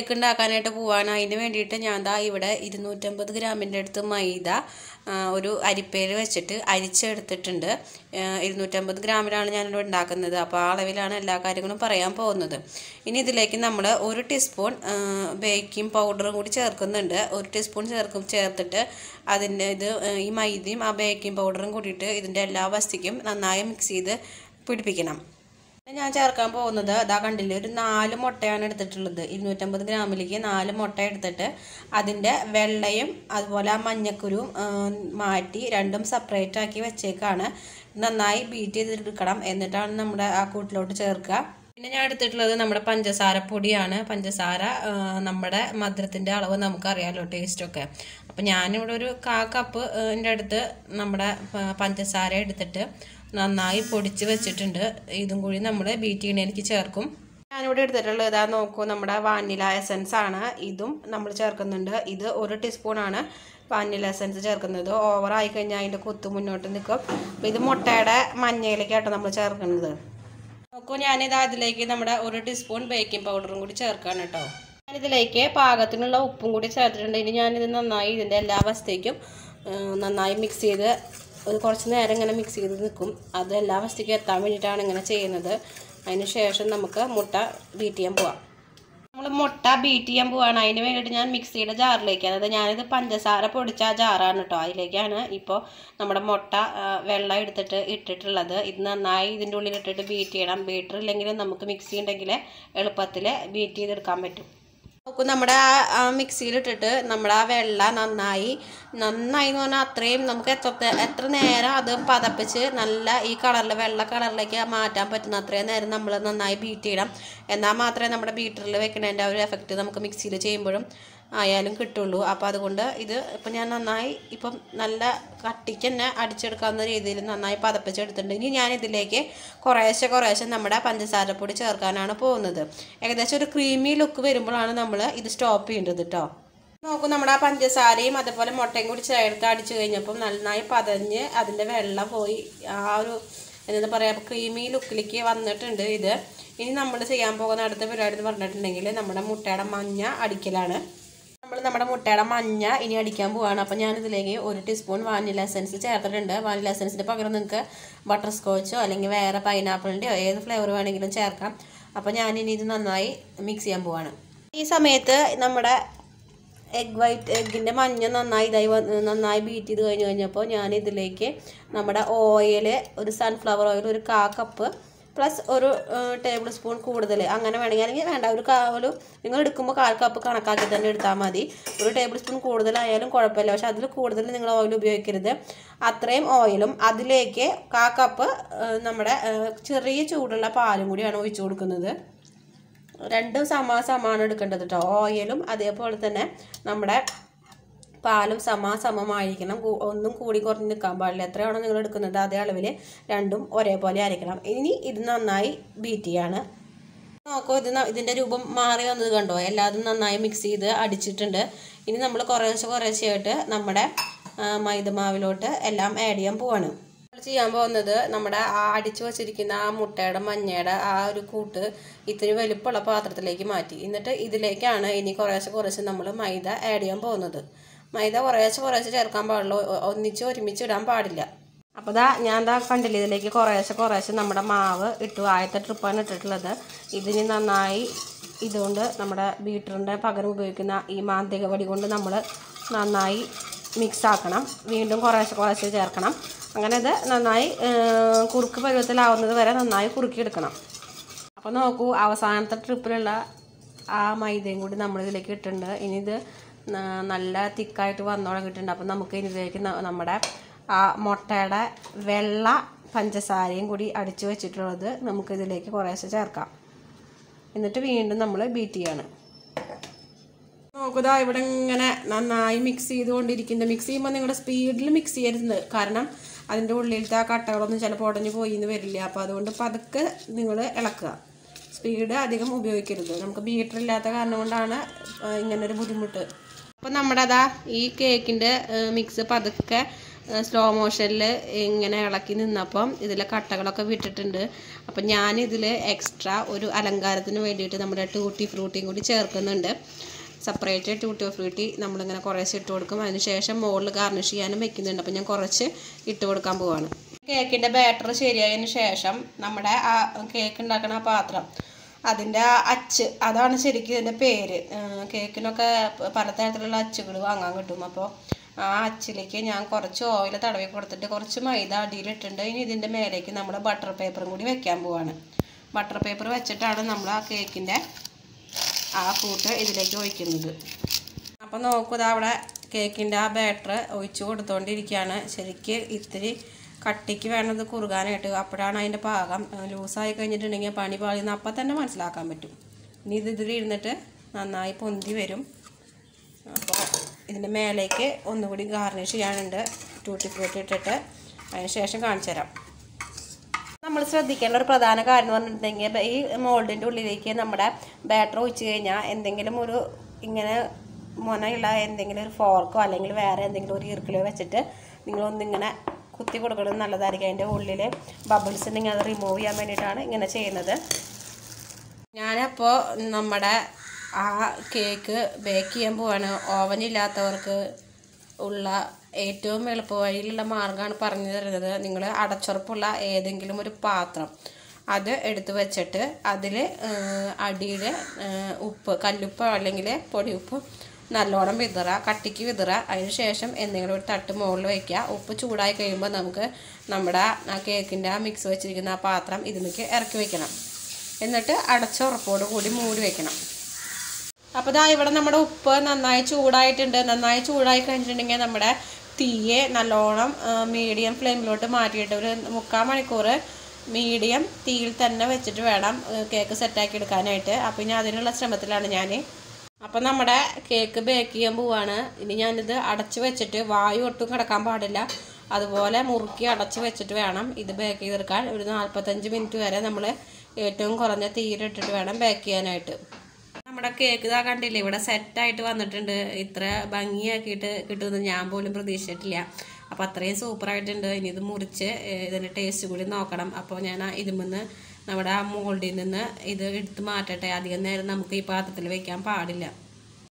cake ഉണ്ടാക്കാനായിട്ട് പോവാണ് അതിന് വേണ്ടിയിട്ട് ഞാൻ ദാ ഇവിടെ ഇരുന്നൂറ്റമ്പത് ഗ്രാമിൻ്റെ അടുത്ത് മൈദ ആ, ഒരു അരിപ്പയിൽ വെച്ചിട്ട് അരിച്ചെടുത്തിട്ടുണ്ട് ആ, ഇരുന്നൂറ്റമ്പത് ഗ്രാമിലാണ് ഞാനിവിടെ ഉണ്ടാക്കുന്നത് അപ്പോൾ ആ അളവിലാണ് എല്ലാ കാര്യങ്ങളും പറയാൻ പോകുന്നത് ഇനി ഇതിലേക്ക് നമ്മൾ ഒരു ടീസ്പൂൺ ബേക്കിംഗ് പൗഡറും കൂടി ചേർക്കുന്നുണ്ട് ഒരു ടീസ്പൂൺ ചേർക്കും ചേർത്തിട്ട് അതിൻ്റെ ഇത് ആ, ഈ മൈദയും ആ ബേക്കിംഗ് പൗഡറും കൂടിയിട്ട് ഇതിൻ്റെ എല്ലാ വസ്തുക്കും നന്നായി മിക്സ് ചെയ്ത് പിടിപ്പിക്കണം പിന്നെ ഞാൻ ചേർക്കാൻ പോകുന്നത് അതാ കണ്ടില്ലേ ഒരു നാല് മുട്ടയാണ് എടുത്തിട്ടുള്ളത് ഇരുന്നൂറ്റമ്പത് ഗ്രാമിലേക്ക് നാല് മുട്ട എടുത്തിട്ട് അതിൻ്റെ വെള്ളയും അതുപോലെ ആ മഞ്ഞക്കുരുവും ആ, മാറ്റി രണ്ടും സെപ്പറേറ്റ് ആക്കി വെച്ചേക്കാണ് നന്നായി ബീറ്റ് ചെയ്തെടുക്കണം എന്നിട്ടാണ് നമ്മുടെ ആ കൂട്ടിലോട്ട് ചേർക്കുക പിന്നെ ഞാൻ എടുത്തിട്ടുള്ളത് നമ്മുടെ പഞ്ചസാര പൊടിയാണ് പഞ്ചസാര ആ, നമ്മുടെ മധുരത്തിൻ്റെ അളവ് നമുക്കറിയാമല്ലോ ടേസ്റ്റൊക്കെ അപ്പം ഞാനിവിടെ ഒരു കാ കപ്പ് എൻ്റെ അടുത്ത് നമ്മുടെ പ- പഞ്ചസാര എടുത്തിട്ട് നന്നായി പൊടിച്ച് വെച്ചിട്ടുണ്ട് ഇതും കൂടി നമ്മൾ ബീറ്റ് ചെയ്യണേലേക്ക് ചേർക്കും ഞാനിവിടെ എടുത്തിട്ടുള്ളത് ഇതാ നോക്കൂ നമ്മുടെ വാനില എസൻസ് ആണ് ഇതും നമ്മൾ ചേർക്കുന്നുണ്ട് ഇത് ഒരു ടീസ്പൂണാണ് വാനില എസൻസ് ചേർക്കുന്നത് ഓവർ ആയി കഴിഞ്ഞാൽ അതിൻ്റെ കുത്തു മുന്നോട്ട് നിൽക്കും അപ്പോൾ ഇത് മുട്ടയുടെ മഞ്ഞയിലേക്കാട്ടോ നമ്മൾ ചേർക്കുന്നത് നോക്കൂ ഞാനിത് അതിലേക്ക് നമ്മുടെ ഒരു ടീസ്പൂൺ ബേക്കിംഗ് പൗഡറും കൂടി ചേർക്കാണ് കേട്ടോ ഞാനിതിലേക്ക് പാകത്തിനുള്ള ഉപ്പും കൂടി ചേർത്തിട്ടുണ്ട് ഇനി ഞാനിത് നന്നായി ഇതിൻ്റെ എല്ലാ വശത്തേക്കും നന്നായി മിക്സ് ചെയ്ത് ഒരു കുറച്ച് നേരം ഇങ്ങനെ മിക്സ് ചെയ്ത് നിൽക്കും അത് എല്ലാ വശത്തേക്കും എത്താൻ വേണ്ടിയിട്ടാണ് ഇങ്ങനെ ചെയ്യുന്നത് അതിന് ശേഷം നമുക്ക് മുട്ട ബീറ്റ് ചെയ്യാൻ പോവാം നമ്മൾ മുട്ട ബീറ്റ് ചെയ്യാൻ പോവാണ് അതിന് വേണ്ടിയിട്ട് ഞാൻ മിക്സിയുടെ ജാറിലേക്ക് അതായത് ഞാനിത് പഞ്ചസാര പൊടിച്ച ആ ജാറാണ് കേട്ടോ അതിലേക്കാണ് ഇപ്പോൾ നമ്മുടെ മുട്ട ആ, വെള്ളം എടുത്തിട്ട് ഇട്ടിട്ടുള്ളത് ഇത് നന്നായി ഇതിൻ്റെ ഉള്ളിൽ ഇട്ടിട്ട് ബീറ്റ് ചെയ്യണം ബീറ്റർ ഇല്ലെങ്കിൽ നമുക്ക് മിക്സി ഉണ്ടെങ്കിൽ എളുപ്പത്തിൽ ബീറ്റ് ചെയ്തെടുക്കാൻ പറ്റും നോക്കൂ നമ്മുടെ ആ ആ മിക്സിയിലിട്ടിട്ട് നമ്മുടെ ആ വെള്ള നന്നായി നന്നായി എന്ന് പറഞ്ഞാൽ അത്രയും നമുക്ക് എത്ര എത്ര നേരം അത് പതപ്പിച്ച് നല്ല ഈ കളറിൽ വെള്ള കളറിലേക്ക് മാറ്റാൻ പറ്റുന്ന അത്രയും നേരം നമ്മൾ നന്നായി ബീറ്റ് ചെയ്യണം എന്നാൽ മാത്രമേ നമ്മുടെ ബീറ്ററിൽ വെക്കുന്നതിൻ്റെ ആ ഒരു എഫക്റ്റ് നമുക്ക് മിക്സിയിൽ ചെയ്യുമ്പോഴും ആയാലും കിട്ടുള്ളൂ അപ്പോൾ അതുകൊണ്ട് ഇത് ഇപ്പം ഞാൻ നന്നായി ഇപ്പം നല്ല കട്ടിക്ക് തന്നെ അടിച്ചെടുക്കാവുന്ന രീതിയിൽ നന്നായി പതപ്പിച്ചെടുത്തിട്ടുണ്ട് ഇനി ഞാൻ ഇതിലേക്ക് കുറേശ്ശെ കുറേശ്ശെ നമ്മുടെ പഞ്ചസാരപ്പൊടി ചേർക്കാനാണ് പോകുന്നത് ഏകദേശം ഒരു ക്രീമി ലുക്ക് വരുമ്പോഴാണ് നമ്മൾ ഇത് സ്റ്റോപ്പ് ചെയ്യേണ്ടത് കേട്ടോ നോക്കൂ നമ്മുടെ ആ പഞ്ചസാരയും അതുപോലെ മുട്ടയും കൂടി ചേർത്ത് അടിച്ചു കഴിഞ്ഞപ്പം നന്നായി പതഞ്ഞ് അതിൻ്റെ വെള്ളം പോയി ആ ഒരു എന്താ പറയുക ക്രീമി ലുക്കിലേക്ക് വന്നിട്ടുണ്ട് ഇത് ഇനി നമ്മൾ ചെയ്യാൻ പോകുന്ന അടുത്ത പരിപാടി എന്ന് പറഞ്ഞിട്ടുണ്ടെങ്കിൽ നമ്മുടെ മുട്ടയുടെ മഞ്ഞ അടിക്കലാണ് നമ്മൾ നമ്മുടെ മുട്ടയുടെ മഞ്ഞ ഇനി അടിക്കാൻ പോവാണ് അപ്പോൾ ഞാനിതിലേക്ക് ഒരു ടീസ്പൂൺ വാനില എസൻസ് ചേർത്തിട്ടുണ്ട് വാനില എസൻസിന് പകരം നിങ്ങൾക്ക് ബട്ടർ സ്കോച്ചോ അല്ലെങ്കിൽ വേറെ പൈനാപ്പിളിൻ്റെയോ ഏത് ഫ്ലേവർ വേണമെങ്കിലും ചേർക്കാം അപ്പോൾ ഞാനിനി ഇത് നന്നായി മിക്സ് ചെയ്യാൻ പോവാണ് ഈ സമയത്ത് നമ്മുടെ എഗ് വൈറ്റ് എഗ്ഗിൻ്റെ മഞ്ഞ നന്നായി ഇതായി വന്ന് നന്നായി ബീറ്റ് ചെയ്ത് കഴിഞ്ഞ് കഴിഞ്ഞപ്പോൾ ഞാൻ ഇതിലേക്ക് നമ്മുടെ ഓയിൽ ഒരു സൺഫ്ലവർ ഓയിൽ ഒരു കാ കപ്പ് പ്ലസ് ഒരു ടേബിൾ സ്പൂൺ കൂടുതൽ അങ്ങനെ വേണമെങ്കിൽ അല്ലെങ്കിൽ വേണ്ട ഒരു കാ ഒരു നിങ്ങൾ എടുക്കുമ്പോൾ കാൽ കപ്പ് കണക്കാക്കി തന്നെ എടുത്താൽ മതി ഒരു ടേബിൾ സ്പൂൺ കൂടുതലായാലും കുഴപ്പമില്ല പക്ഷെ അതിൽ കൂടുതൽ നിങ്ങൾ ഓയിൽ ഉപയോഗിക്കരുത് അത്രയും ഓയിലും അതിലേക്ക് കാ കപ്പ് നമ്മുടെ ഏഹ്, ചെറിയ ചൂടുള്ള പാലും കൂടിയാണ് ഒഴിച്ചു കൊടുക്കുന്നത് രണ്ടും സമ സമാണ് എടുക്കേണ്ടത് കേട്ടോ ഓയിലും അതേപോലെ തന്നെ നമ്മുടെ പാലും സമാസമമായിരിക്കണം കൂ- ഒന്നും കൂടി കുറഞ്ഞ് നിൽക്കാൻ പാടില്ല എത്രയാണോ നിങ്ങൾ എടുക്കുന്നത് അതേ അളവിൽ രണ്ടും ഒരേപോലെ അരയ്ക്കണം ഇനി ഇത് നന്നായി ബീറ്റ് ചെയ്യാണ് നോക്കൂ ഇത് ന- ഇതിൻ്റെ രൂപം മാറി വന്നത് കണ്ടോ എല്ലാതും നന്നായി മിക്സ് ചെയ്ത് അടിച്ചിട്ടുണ്ട് ഇനി നമ്മൾ കുറേശ്ശെ കുറേശ്ശെയായിട്ട് നമ്മുടെ ആ, മൈദമാവിലോട്ട് എല്ലാം ആഡ് ചെയ്യാൻ പോവാണ് നമ്മൾ ചെയ്യാൻ പോകുന്നത് നമ്മുടെ ആ അടിച്ചു വച്ചിരിക്കുന്ന ആ മുട്ടയുടെ മഞ്ഞയുടെ ആ ഒരു കൂട്ട് ഇത്തിരി വലുപ്പമുള്ള പാത്രത്തിലേക്ക് മാറ്റി എന്നിട്ട് ഇതിലേക്കാണ് ഇനി കുറേശ്ശെ കുറേശ്ശെ നമ്മൾ മൈദ ആഡ് ചെയ്യാൻ പോകുന്നത് മൈദ കുറേശ്ശെ കുറേശ്ശെ ചേർക്കാൻ പാടുള്ളൂ ഒ- ഒന്നിച്ച് ഒരുമിച്ച് ഇടാൻ പാടില്ല അപ്പോൾ ദാ ഞാൻ ദാ കണ്ടില്ല ഇതിലേക്ക് കുറേശ്ശെ കുറേശ്ശെ നമ്മുടെ മാവ് ഇട്ടു ആദ്യത്തെ ട്രിപ്പാണ് ഇട്ടിട്ടുള്ളത് ഇതിന് നന്നായി ഇതുകൊണ്ട് നമ്മുടെ ബീറ്ററിൻ്റെ പകരം ഉപയോഗിക്കുന്ന ഈ മാന്തിക വടി കൊണ്ട് നമ്മൾ നന്നായി മിക്സ് ആക്കണം വീണ്ടും കുറേശ്ശെ കുറേശ്ശെ ചേർക്കണം അങ്ങനെ ഇത് നന്നായി ഏർ, കുറുക്ക് പരുവത്തിലാവുന്നത് വരെ നന്നായി കുറുക്കിയെടുക്കണം അപ്പോൾ നോക്കൂ അവസാനത്തെ ട്രിപ്പിലുള്ള ആ മൈദയും കൂടി നമ്മൾ ഇതിലേക്ക് ഇട്ടിട്ടുണ്ട് ഇനി ഇത് ന- നല്ല തിക്കായിട്ട് വന്നു തുടങ്ങിയിട്ടുണ്ട് അപ്പോൾ നമുക്ക് ഇനി ഇതിലേക്ക് ന- നമ്മുടെ ആ മുട്ടയുടെ വെള്ള പഞ്ചസാരയും കൂടി അടിച്ചു വെച്ചിട്ടുള്ളത് നമുക്ക് ഇതിലേക്ക് കുറേശ്ശെ ചേർക്കാം എന്നിട്ട് വീണ്ടും നമ്മൾ ബീറ്റ് ചെയ്യാണ് നോക്കുതാ ഇവിടെ ഇങ്ങനെ നന്നായി മിക്സ് ചെയ്തുകൊണ്ടിരിക്കുന്നത് മിക്സ് ചെയ്യുമ്പോൾ നിങ്ങളുടെ സ്പീഡിൽ മിക്സ് ചെയ്യരുത് കാരണം അതിൻ്റെ ഉള്ളിലത്തെ ആ കട്ടകളൊന്നും ചിലപ്പോൾ ഉടഞ്ഞു പോയി എന്ന് വരില്ല അപ്പോൾ അതുകൊണ്ട് പതുക്കെ നിങ്ങൾ ഇളക്കുക സ്പീഡ് അധികം ഉപയോഗിക്കരുത് നമുക്ക് ബീറ്റർ ഇല്ലാത്ത കാരണം കൊണ്ടാണ് ആ, ഇങ്ങനൊരു ബുദ്ധിമുട്ട് അപ്പോൾ നമ്മുടെ അതാ ഈ കേക്കിൻ്റെ മിക്സ് പതുക്കെ സ്ലോ മോഷനിൽ ഇങ്ങനെ ഇളക്കി നിന്നപ്പം ഇതിലെ കട്ടകളൊക്കെ വിട്ടിട്ടുണ്ട് അപ്പം ഞാനിതിൽ എക്സ്ട്രാ ഒരു അലങ്കാരത്തിന് വേണ്ടിയിട്ട് നമ്മുടെ ടൂട്ടി ഫ്രൂട്ടിയും കൂടി ചേർക്കുന്നുണ്ട് സെപ്പറേറ്റ് ടൂട്ടി ഫ്രൂട്ടി നമ്മളിങ്ങനെ കുറേശ്ശെ ഇട്ട് കൊടുക്കും അതിന് ശേഷം മുകളിൽ ഗാർണിഷ് ചെയ്യാനും വെക്കുന്നുണ്ട് അപ്പം ഞാൻ കുറച്ച് ഇട്ട് കൊടുക്കാൻ പോവാണ് കേക്കിൻ്റെ ബാറ്റർ ശരിയായതിന് ശേഷം നമ്മുടെ ആ കേക്ക് ഉണ്ടാക്കുന്ന ആ പാത്രം അതിൻ്റെ ആ അച്ച് അതാണ് ശരിക്കും ഇതിൻ്റെ പേര് ഏഹ് കേക്കിനൊക്കെ പലതരത്തിലുള്ള അച്ചുകൾ വാങ്ങാൻ കിട്ടും അപ്പോൾ ആ അച്ചിലേക്ക് ഞാൻ കുറച്ച് ഓയിൽ തടവി കൊടുത്തിട്ട് കുറച്ച് മൈദ അടിയിലിട്ടുണ്ട് ഇനി ഇതിൻ്റെ മേലേക്ക് നമ്മൾ ബട്ടർ പേപ്പറും കൂടി വെക്കാൻ പോവാണ് ബട്ടർ പേപ്പർ വെച്ചിട്ടാണ് നമ്മൾ ആ കേക്കിൻ്റെ ആ കൂട്ട് ഇതിലേക്ക് ഒഴിക്കുന്നത് അപ്പോൾ നോക്കൂ ഇതാ അവിടെ കേക്കിൻ്റെ ആ ബാറ്റർ ഒഴിച്ച് കൊടുത്തുകൊണ്ടിരിക്കുകയാണ് ശരിക്ക് ഇത്തിരി കട്ടിക്ക് വേണം ഇത് കുറുകാനായിട്ട് അപ്പോഴാണ് അതിൻ്റെ പാകം ലൂസായി കഴിഞ്ഞിട്ടുണ്ടെങ്കിൽ പണി പാളിന്ന് അപ്പം തന്നെ മനസ്സിലാക്കാൻ പറ്റും ഇനി ഇത് ഇതിൽ ഇരുന്നിട്ട് നന്നായി പൊന്തി വരും അപ്പോൾ ഇതിൻ്റെ മേലേക്ക് ഒന്നുകൂടി ഗാർണിഷ് ചെയ്യാനുണ്ട് ടൂട്ടി ഫ്രൂട്ടി ഇട്ടിട്ട് അതിന് ശേഷം കാണിച്ചു തരാം നമ്മൾ ശ്രദ്ധിക്കേണ്ട ഒരു പ്രധാന കാര്യം എന്ന് പറഞ്ഞിട്ടുണ്ടെങ്കിൽ ഈ മോൾഡിൻ്റെ ഉള്ളിലേക്ക് നമ്മുടെ ബാറ്റർ ഒഴിച്ച് കഴിഞ്ഞാൽ എന്തെങ്കിലും ഒരു ഇങ്ങനെ മുനയുള്ള എന്തെങ്കിലും ഒരു ഫോർക്കോ അല്ലെങ്കിൽ വേറെ എന്തെങ്കിലും ഒരു ഈർക്കിലോ വെച്ചിട്ട് നിങ്ങളൊന്നിങ്ങനെ കുത്തി കൊടുക്കുന്നത് നല്ലതായിരിക്കും അതിൻ്റെ ഉള്ളിൽ ബബിൾസ് ഉണ്ടെങ്കിൽ അത് റിമൂവ് ചെയ്യാൻ വേണ്ടിയിട്ടാണ് ഇങ്ങനെ ചെയ്യുന്നത് ഞാനപ്പോൾ നമ്മുടെ ആ കേക്ക് ബേക്ക് ചെയ്യാൻ പോവാണ് ഓവൻ ഇല്ലാത്തവർക്ക് ഉള്ള ഏറ്റവും എളുപ്പ വഴിയിലുള്ള മാർഗ്ഗമാണ് പറഞ്ഞു തരുന്നത് നിങ്ങൾ അടച്ചുറപ്പുള്ള ഏതെങ്കിലും ഒരു പാത്രം അത് എടുത്ത് വെച്ചിട്ട് അതിൽ അടിയിൽ ഉപ്പ് കല്ലുപ്പ് അല്ലെങ്കിൽ പൊടിയുപ്പ് നല്ലോണം വിതറ കട്ടിക്ക് വിതറ അതിന് ശേഷം എന്തെങ്കിലും ഒരു തട്ട് മുകളിൽ വയ്ക്കുക ഉപ്പ് ചൂടായി കഴിയുമ്പോൾ നമുക്ക് നമ്മുടെ ആ കേക്കിൻ്റെ ആ മിക്സ് വെച്ചിരിക്കുന്ന ആ പാത്രം ഇതിലേക്ക് ഇറക്കി വെക്കണം എന്നിട്ട് അടച്ച ഉറപ്പോട് കൂടി മൂടി വെക്കണം അപ്പോൾ ഇതാ ഇവിടെ നമ്മുടെ ഉപ്പ് നന്നായി ചൂടായിട്ടുണ്ട് നന്നായി ചൂടായി കഴിഞ്ഞിട്ടുണ്ടെങ്കിൽ നമ്മുടെ തീയെ നല്ലോണം മീഡിയം ഫ്ലെയിമിലോട്ട് മാറ്റിയിട്ട് ഒരു മുക്കാൽ മണിക്കൂർ മീഡിയം തീയിൽ തന്നെ വെച്ചിട്ട് വേണം കേക്ക് സെറ്റാക്കി എടുക്കാനായിട്ട് അപ്പോൾ ഇനി അതിനുള്ള ശ്രമത്തിലാണ് ഞാൻ അപ്പം നമ്മുടെ കേക്ക് ബേക്ക് ചെയ്യാൻ പോവാണ് ഇനി ഞാനിത് അടച്ച് വെച്ചിട്ട് വായു ഒട്ടും കിടക്കാൻ പാടില്ല അതുപോലെ മുറുക്കി അടച്ച് വെച്ചിട്ട് വേണം ഇത് ബേക്ക് ചെയ്തെടുക്കാൻ ഒരു നാൽപ്പത്തഞ്ച് മിനിറ്റ് വരെ നമ്മൾ ഏറ്റവും കുറഞ്ഞ തീയിലിട്ടിട്ട് വേണം ബേക്ക് ചെയ്യാനായിട്ട് നമ്മുടെ കേക്ക് ഇതാ കണ്ടില്ലേ ഇവിടെ സെറ്റായിട്ട് വന്നിട്ടുണ്ട് ഇത്ര ഭംഗിയാക്കിയിട്ട് കിട്ടുമെന്ന് ഞാൻ പോലും പ്രതീക്ഷിച്ചിട്ടില്ല അപ്പോൾ അത്രയും സൂപ്പറായിട്ടുണ്ട് ഇനി ഇത് മുറിച്ച് ഏഹ്, ഇതിൻ്റെ ടേസ്റ്റ് കൂടി നോക്കണം അപ്പോൾ ഞാൻ ഇതിമെന്ന് നമ്മുടെ ആ മോൾഡിൽ നിന്ന് ഇത് എടുത്ത് മാറ്റട്ടെ അധികം നേരം നമുക്ക് ഈ പാത്രത്തിൽ വെക്കാൻ പാടില്ല